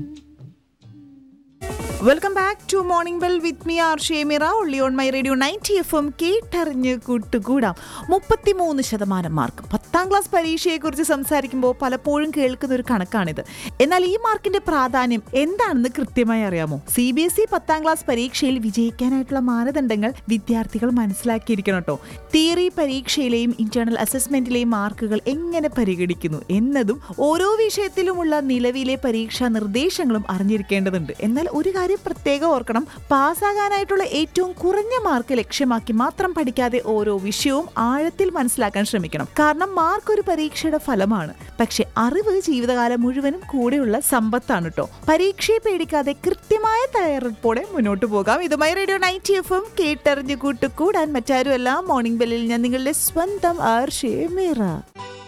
welcome back to morning bell with me R Shemira ഉള്ളി on my radio ninety F M കേട്ടറിഞ്ഞ് കൂട്ടുകൂടാം മുപ്പത്തിമൂന്ന് ശതമാനം മാർക്ക് പത്താം ക്ലാസ് പരീക്ഷയെക്കുറിച്ച് സംസാരിക്കുമ്പോൾ പലപ്പോഴും കേൾക്കുന്ന ഒരു കണക്കാണിത് എന്നാൽ ഈ മാർക്കിന്റെ പ്രാധാന്യം എന്താണെന്ന് കൃത്യമായി അറിയാമോ സി ബി എസ് ഇ പത്താം ക്ലാസ് പരീക്ഷയിൽ വിജയിക്കാനായിട്ടുള്ള മാനദണ്ഡങ്ങൾ വിദ്യാർത്ഥികൾ മനസ്സിലാക്കിയിരിക്കണം കേട്ടോ തിയറി പരീക്ഷയിലെയും ഇന്റേണൽ അസസ്മെന്റിലെയും മാർക്കുകൾ എങ്ങനെ പരിഗണിക്കുന്നു എന്നതും ഓരോ വിഷയത്തിലുമുള്ള നിലവിലെ പരീക്ഷാ നിർദ്ദേശങ്ങളും അറിഞ്ഞിരിക്കേണ്ടതുണ്ട് എന്നാൽ ഒരു കാര്യം പ്രത്യേകം ഓർക്കണം പാസ്സാകാനായിട്ടുള്ള ഏറ്റവും കുറഞ്ഞ മാർക്ക് ലക്ഷ്യമാക്കി മാത്രം പഠിക്കാതെ ഓരോ വിഷയവും ആഴത്തിൽ മനസ്സിലാക്കാൻ ശ്രമിക്കണം കാരണം മാർക്ക് ഒരു പരീക്ഷയുടെ ഫലമാണ് പക്ഷെ അറിവ് ജീവിതകാലം മുഴുവനും കൂടെയുള്ള സമ്പത്താണ് കേട്ടോ പരീക്ഷയെ പേടിക്കാതെ കൃത്യമായ തയ്യാറെടുപ്പോടെ മുന്നോട്ട് പോകാം ഇതുമായി റേഡിയോ നൈറ്റി എഫ് എം കേട്ടറിഞ്ഞ് കൂട്ടുകൂടാൻ മറ്റാരുമല്ല മോർണിംഗ് ബെല്ലിൽ ഞാൻ നിങ്ങളുടെ സ്വന്തം ആർ ഷേമേറ